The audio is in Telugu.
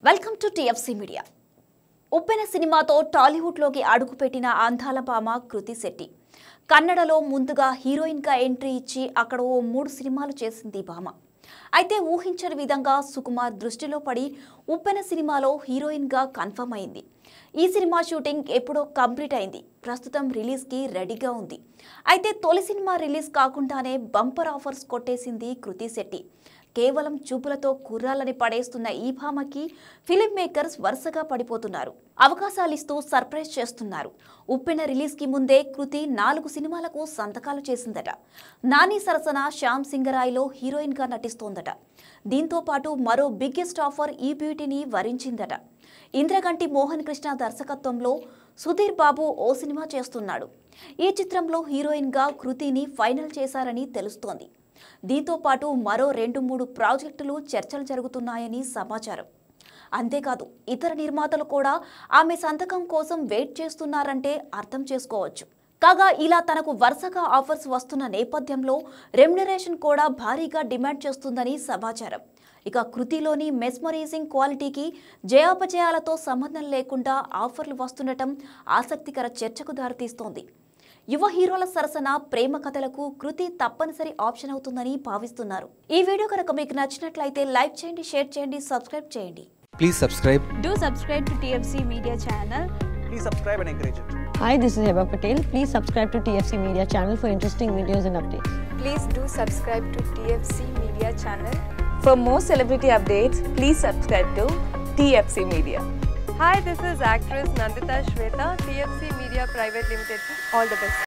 Welcome to TFC media Uppena సినిమాతో టాలీవుడ్లోకి అడుగుపెట్టిన అందాల భామ కృతి శెట్టి కన్నడలో ముందుగా హీరోయిన్గా ఎంట్రీ ఇచ్చి అక్కడ ఓ మూడు సినిమాలు చేసింది ఈ భామ అయితే ఊహించని విధంగా సుకుమార్ దృష్టిలో పడి ఉప్పెన సినిమాలో హీరోయిన్గా కన్ఫర్మ్ అయింది ఈ సినిమా షూటింగ్ ఎప్పుడో కంప్లీట్ అయింది ప్రస్తుతం రిలీజ్కి రెడీగా ఉంది అయితే తొలి సినిమా రిలీజ్ కాకుండానే బంపర్ ఆఫర్స్ కొట్టేసింది కృతి శెట్టి కేవలం చూపులతో కుర్రాలని పడేస్తున్న ఈ భామకి ఫిలిం మేకర్స్ వరుసగా పడిపోతున్నారు అవకాశాలిస్తూ సర్ప్రైజ్ చేస్తున్నారు ఉప్పెన రిలీజ్కి ముందే కృతి నాలుగు సినిమాలకు సంతకాలు చేసిందట నాని సరసన శ్యామ్ సింగరాయ్లో హీరోయిన్గా నటిస్తోందట దీంతో పాటు మరో బిగ్గెస్ట్ ఆఫర్ ఈ బ్యూటీని వరించిందట ఇంద్రగంటి మోహన్ కృష్ణ దర్శకత్వంలో సుధీర్ బాబు ఓ సినిమా చేస్తున్నాడు ఈ చిత్రంలో హీరోయిన్గా కృతిని ఫైనల్ చేశారని తెలుస్తోంది దీంతో పాటు మరో రెండు మూడు ప్రాజెక్టులు చర్చలు జరుగుతున్నాయని సమాచారం అంతేకాదు ఇతర నిర్మాతలు కూడా ఆమె సంతకం కోసం వెయిట్ చేస్తున్నారంటే అర్థం చేసుకోవచ్చు కాగా ఇలా తనకు వరుసగా ఆఫర్స్ వస్తున్న నేపథ్యంలో రెమ్యునరేషన్ కూడా భారీగా డిమాండ్ చేస్తుందని సమాచారం ఇక కృతిలోని మెస్మరైజింగ్ క్వాలిటీకి జయాపజయాలతో సంబంధం లేకుండా ఆఫర్లు వస్తుండటం ఆసక్తికర చర్చకు దారితీస్తోంది యువ హీరోల సరసన ప్రేమ కథలకు కృతి తప్పనిసరి ఆప్షన్ అవుతుందని భావిస్తున్నారు ఈ వీడియో కనుక మీకు నచ్చినట్లయితే లైక్ చేయండి షేర్ చేయండి సబ్స్క్రైబ్ చేయండి Please subscribe. Do subscribe to TFC Media channel. please subscribe and encourage it. Hi, this is Heba Patel. Please subscribe to TFC Media channel for interesting videos and updates. Please do subscribe to TFC Media channel. For more celebrity updates, please subscribe to TFC Media. Hi, this is actress Nandita Shweta, TFC Media Private Limited. All the best.